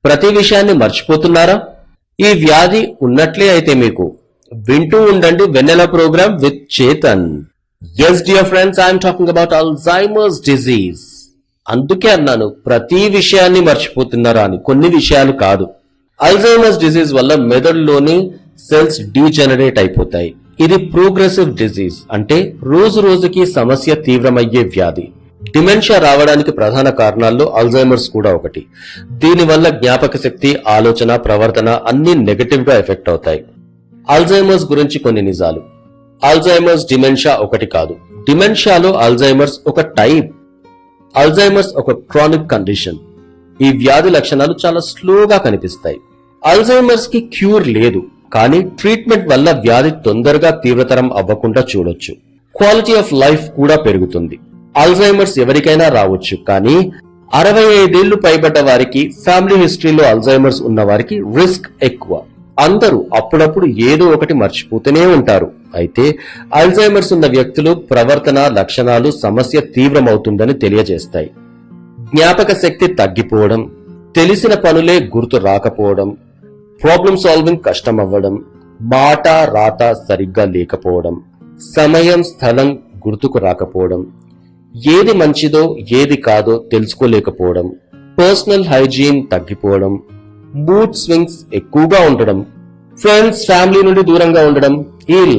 ప్రతి విషయాన్ని మర్చిపోతున్నారా ఈ వ్యాధి ఉన్నట్లే అయితే మీకు వింటూ ఉండండి Vennela program with Chetan S dear friends I'm talking about Alzheimer's disease అందుకే అన్నాను ప్రతి విషయాన్ని మర్చిపోతున్నారా అని కొన్ని విషయాలు కాదు అల్జైమర్స్ డిజీజ్ వల్ల మెదడులోని సెల్స్ డీజనరేట్ అయిపోతాయి ఇది ప్రోగ్రెసివ్ డిజీజ్ అంటే రోజు రోజుకి సమస్య తీవ్రమయ్యే వ్యాధి డిమెన్షియా రావడానికి ప్రధాన కారణాల్లో అల్జైమర్స్ కూడా ఒకటి దీనివల్ల జ్ఞాపక శక్తి ఆలోచన ప్రవర్తన అన్ని నెగటివ్ గా ఎఫెక్ట్ అవుతాయి అల్జైమర్స్ గురించి కొన్ని నిజాలు అల్జైమర్స్ డిమెన్షియా ఒకటి కాదు డిమెన్షియాలో అల్జైమర్స్ ఒక టైప్ అల్జైమర్స్ ఒక క్రానిక్ కండిషన్ ఈ వ్యాధి లక్షణాలు చాలా స్లోగా కనిపిస్తాయి అల్జైమర్స్ కి క్యూర్ లేదు కానీ ట్రీట్మెంట్ వల్ల వ్యాధి తొందరగా తీవ్రతరం అవ్వకుండా చూడొచ్చు క్వాలిటీ ఆఫ్ లైఫ్ కూడా పెరుగుతుంది అల్జైమర్స్ ఎవరికైనా రావచ్చు కానీ అరవై ఐదేళ్లు పైబడ్డ వారికి ఫ్యామిలీ హిస్టరీలో అల్జైమర్స్ ఉన్న వారికి రిస్క్ ఎక్కువ అందరూ అప్పుడప్పుడు ఏదో ఒకటి మర్చిపోతూనే ఉంటారు అయితే అల్జైమర్స్ ఉన్న వ్యక్తులు ప్రవర్తన లక్షణాలు సమస్య తీవ్రమవుతుందని తెలియజేస్తాయి జ్ఞాపక శక్తి తగ్గిపోవడం తెలిసిన పనులే గుర్తు రాకపోవడం ప్రాబ్లం సాల్వింగ్ కష్టం అవ్వడం మాట రాత సరిగ్గా లేకపోవడం సమయం స్థలం గుర్తుకు రాకపోవడం ఏది మంచిదో ఏది కాదో తెలుసుకోలేకపోవడం పర్సనల్ హైజీన్ తగ్గిపోవడం మూడ్ స్వింగ్స్ ఎక్కువగా ఉండడం ఫ్రెండ్స్ ఫ్యామిలీ నుండి దూరంగా ఉండడం ఈ